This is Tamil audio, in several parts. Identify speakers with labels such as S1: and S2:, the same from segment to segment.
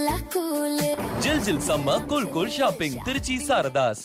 S1: நல்லா கூலு
S2: ஜில் ஜில் சம்ம cool cool shopping Trichy Saradhas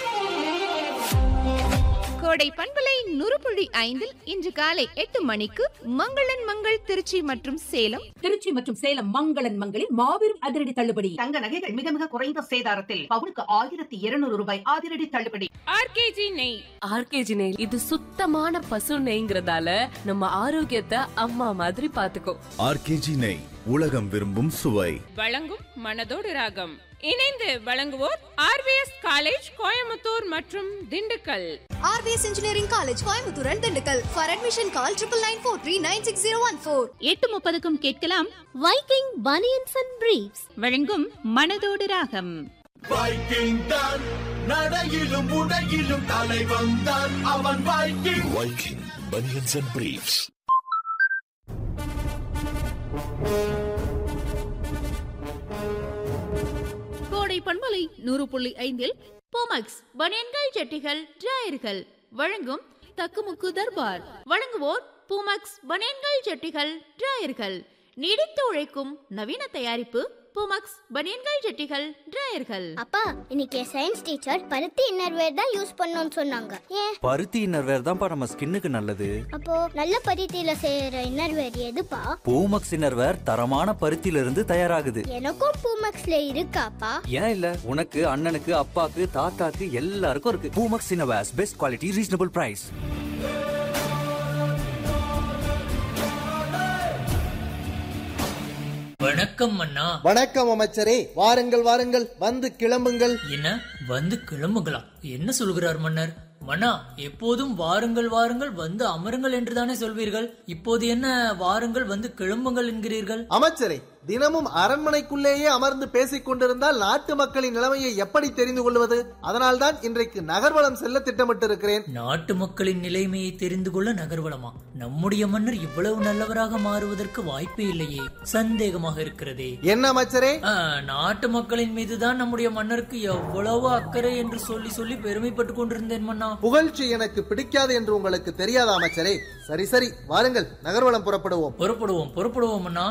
S3: கோடை பண்பலை நுறுப்புள்ளி ஐந்தில் இன்று காலை எட்டு மணிக்கு மங்களன் மங்கள் திருச்சி மற்றும் சேலம்
S4: திருச்சி மற்றும் சேலம் மங்களன் மங்களில் மாபெரும் அதிரடி தள்ளுபடி
S5: தங்க நகைகள் மிக மிக குறைந்த சேதாரத்தில் பவுனுக்கு ஆயிரத்தி இருநூறு ரூபாய் அதிரடி தள்ளுபடி
S3: ஆர்கேஜி நெய்
S6: ஆர்கேஜி நெய் இது சுத்தமான பசு நெய்ங்கிறதால நம்ம ஆரோக்கியத்தை அம்மா மாதிரி பாத்துக்கோ
S7: ஆர்கேஜி நெய் உலகம் விரும்பும் சுவை
S3: வழங்கும் மனதோடு ராகம் இணைந்து வழங்குவோர் ஆர்விஎஸ் காலேஜ் கோயம்புத்தூர் மற்றும் Dindigul
S1: RPS engineering college Coimbatore and Dindigul for admission call triple nine four three nine six zero one four
S3: எட்டு முப்பதுக்கும் கேட்கலாம்
S1: வைக்கிங் பனியன்ஸ் அண்ட் பிரீப்ஸ்
S3: வழங்கும் மனதோடு ராகம்
S8: வைக்கிங் தான் நடையிலும் உடையிலும் தலை வந்தான் அவன் Viking
S7: Viking banians and briefs
S3: கோடை பண்பலை நூறு புள்ளி ஐந்தில் போமக்ஸ் பனியன்கள் ஜட்டிகள் டிராயர்கள் வழங்கும் தக்குமுக்கு தர்பார் வழங்குவோர் பூமக்ஸ் பனியன்கள் ஜட்டிகள் டிராயர்கள் நீடித்து உழைக்கும் நவீன தயாரிப்பு பூமக்ஸ் பனியன்கள் ஜட்டிகள் டிராயர்கள்
S9: அப்பா இன்னைக்கு சயின்ஸ் டீச்சர் பருத்தி இன்னர்வேர் தான் யூஸ் பண்ணணும்னு சொன்னாங்க ஏன்
S10: பருத்தி இன்னர்வேர் தான்ப்பா நம்ம ஸ்கின்னுக்கு நல்லது
S9: அப்போ நல்ல பருத்தியில செய்யற இன்னர்வேர் எதுப்பா
S10: பூமக்ஸ் இன்னர்வேர் தரமான பருத்தியில இருந்து தயாராகுது
S9: எனக்கும் பூமக்ஸ்ல இருக்காப்பா
S10: ஏன் இல்ல உனக்கு அண்ணனுக்கு அப்பாக்கு தாத்தாக்கு எல்லாருக்கும் இருக்கு Poomex innerwears best quality reasonable price
S11: வணக்கம் அண்ணா
S12: வணக்கம் அமைச்சரே வாருங்கள் வாருங்கள் வந்து கிளம்புங்கள்
S11: என்ன வந்து கிளம்புங்களா என்ன சொல்கிறார் மன்னர் மன்னா எப்போதும் வாருங்கள் வாருங்கள் வந்து அமருங்கள் என்றுதானே சொல்வீர்கள் இப்போது என்ன வாருங்கள் வந்து கிளம்புங்கள் என்கிறீர்கள்
S12: அமைச்சரே தினமும் அரண்மனைக்குள்ளேயே அமர்ந்து பேசிக் கொண்டிருந்தால் நாட்டு மக்களின் நிலைமையை எப்படி தெரிந்து கொள்வது அதனால்தான் இன்றைக்கு நகர்வலம் செல்ல திட்டமிட்டிருக்கிறேன்
S11: நாட்டு மக்களின் நிலைமையை தெரிந்து கொள்ள நகர்வலமா நம்முடைய மன்னர் இவ்வளவு நல்லவராக மாறுவதற்கு வாய்ப்பே இல்லையே சந்தேகமாக இருக்கிறதே
S12: என்ன அமைச்சரே
S11: ஆ, நாட்டு மக்களின் மீதுதான் நம்முடைய மன்னருக்கு எவ்வளவு அக்கறை என்று சொல்லி சொல்லி பெருமைப்பட்டுக் கொண்டிருந்தேன் மன்னா
S12: புகழ்ச்சி எனக்கு பிடிக்காது என்று உங்களுக்கு தெரியாத அமைச்சரே சரி சரி வாருங்கள் நகர்வலம் புறப்படுவோம்
S11: புறப்படுவோம் புறப்படுவோம் அண்ணா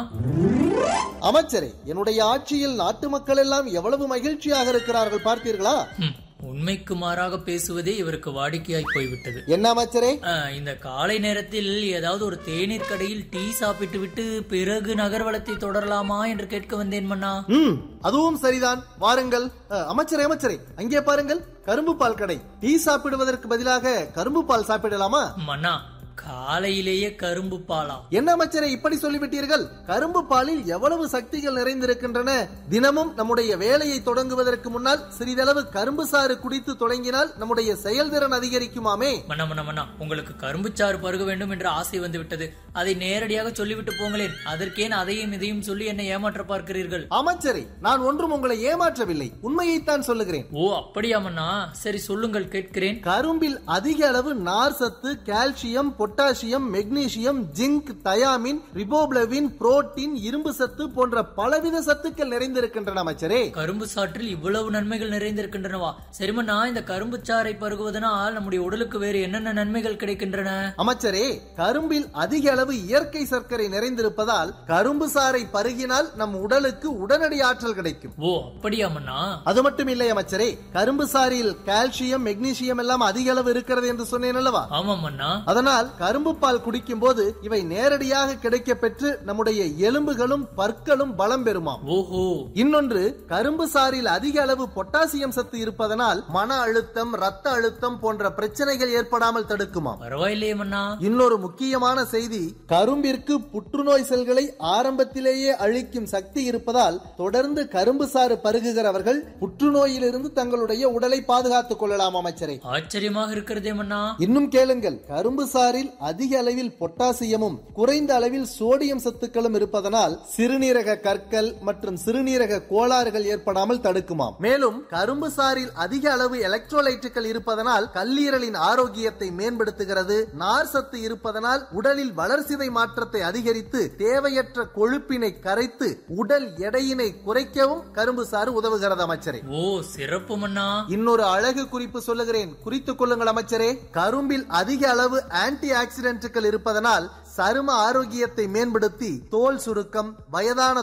S12: அமைச்சரே என்னுடைய ஆட்சியில் நாட்டு மக்கள் எல்லாம் எவ்வளவு மகிழ்ச்சியாக இருக்கிறார்கள் பார்த்தீர்களா
S11: ஹம், உண்மைக்கு மாறாக பேசுவதே இவருக்கு வாடிக்கையாய் போய்விட்டது
S12: என்ன அமைச்சரே
S11: ஆ, இந்த காலை நேரத்தில் ஏதாவது ஒரு தேநீர் கடையில் டீ சாப்பிட்டு விட்டு பிறகு நகர்வலத்தை தொடரலாமா என்று கேட்க வந்தேன் மன்னா
S12: ம் அதுவும் சரிதான் வாருங்கள் அ, அமைச்சரே அமைச்சரே அங்கே பாருங்கள் கரும்பு பால் கடை டீ சாப்பிடுவதற்கு பதிலாக கரும்பு பால் சாப்பிடலாமா
S11: மன்னா காலையிலேயே கரும்பு பாலா
S12: என்ன அமைச்சரே இப்படி சொல்லிவிட்டீர்கள் கரும்பு பாலில் எவ்வளவு சக்திகள் நிறைந்திருக்கின்றன தினமும் நம்முடைய வேலையை தொடங்குவதற்கு முன்னால் சிறிதளவு கரும்பு சாறு குடித்து தொடங்கினால் நம்முடைய செயல்திறன் அதிகரிக்குமாமே
S11: மன்னா மன்னா மன்னா உங்களுக்கு கரும்புச்சாறு பருக வேண்டும் என்ற ஆசை வந்து விட்டது அதை நேரடியாக சொல்லிவிட்டு போங்களேன் அதற்கேன் அதையும் இதையும் சொல்லி என்னை ஏமாற்ற பார்க்கிறீர்கள்
S12: அமைச்சரே நான் ஒன்றும் உங்களை ஏமாற்றவில்லை உண்மையைத்தான் சொல்லுகிறேன்
S11: ஓ அப்படியா மன்னா சரி சொல்லுங்கள் கேட்கிறேன்
S12: கரும்பில் அதிக அளவு நார் சத்து calcium potassium magnesium zinc thiamine riboflavin protein இரும்பு சத்து போன்ற பலவித சத்துக்கள் நிறைந்திருக்கின்றன அமைச்சரே
S11: கரும்பு சாற்றில் இவ்வளவு நன்மைகள் நிறைந்திருக்கின்றனவா சரிமண்ணா இந்த கரும்பு சாறை பருகுவதனால் நம்முடைய உடலுக்கு வேறு என்னென்ன நன்மைகள் கிடைக்கின்றன
S12: அமைச்சரே கரும்பில் அதிக அளவு இயற்கை சர்க்கரை நிறைந்திருப்பதால் கரும்பு சாறை பருகினால் நம் உடலுக்கு உடனடி ஆற்றல் கிடைக்கும்
S11: ஓ அப்படியா மன்னா
S12: அது மட்டும் இல்லை அமைச்சரே கரும்பு சாறில் கால்சியம் மெக்னீசியம் எல்லாம் அதிக அளவு இருக்கிறது என்று சொன்னேன் அல்லவா
S11: ஆமா மன்னா
S12: அதனால் கரும்பு பால் குடிக்கும் போது இவை நேரடியாக கிடைக்க பெற்று நம்முடைய எலும்புகளும் பற்களும் பலம் பெறுமாம்
S11: ஓஹோ
S12: இன்னொன்று கரும்பு சாறில் அதிக அளவு பொட்டாசியம் சத்து இருப்பதனால் மன அழுத்தம் ரத்த அழுத்தம் போன்ற பிரச்சனைகள் ஏற்படாமல் தடுக்குமாம்
S11: பரவாயில்லையே மன்னா
S12: இன்னொரு முக்கியமான செய்தி கரும்பிற்கு புற்றுநோய் செல்களை ஆரம்பத்திலேயே அழிக்கும் சக்தி இருப்பதால் தொடர்ந்து கரும்பு சாறு பருகுகிறவர்கள் புற்றுநோயிலிருந்து தங்களுடைய உடலை பாதுகாத்துக் கொள்ளலாம் அமைச்சரே
S11: ஆச்சரியமாக இருக்கிறதே மன்னா
S12: இன்னும் கேளுங்கள் கரும்பு சாறில் அதிக அளவில் பொட்டாசியமும் குறைந்த அளவில் சோடியம் சத்துக்களும் இருப்பதனால் சிறுநீரக கற்கள் மற்றும் சிறுநீரக கோளாறுகள் ஏற்படாமல் தடுக்குமாம் மேலும் கரும்பு சாறில் அதிக அளவு எலக்ட்ரோலைட்டுகள் இருப்பதனால் கல்லீரலின் ஆரோக்கியத்தை மேம்படுத்துகிறது நார் சத்து இருப்பதனால் உடலில் வளர்சிதை மாற்றத்தை அதிகரித்து தேவையற்ற கொழுப்பினை கரைத்து உடல் எடையினை குறைக்கவும் கரும்பு சாறு உதவுகிறது அமைச்சரே
S11: ஓ சிறப்பு மன்னா
S12: இன்னொரு அழகு குறிப்பு சொல்லுகிறேன் குறித்துக் கொள்ளுங்கள் அமைச்சரே கரும்பில் அதிக அளவு ஆன்டி ஆக்சிடென்ட்டுகள் இருப்பதனால் சரும ஆரோக்கியத்தை மேம்படுத்தி தோல் சுருக்கம் வயதான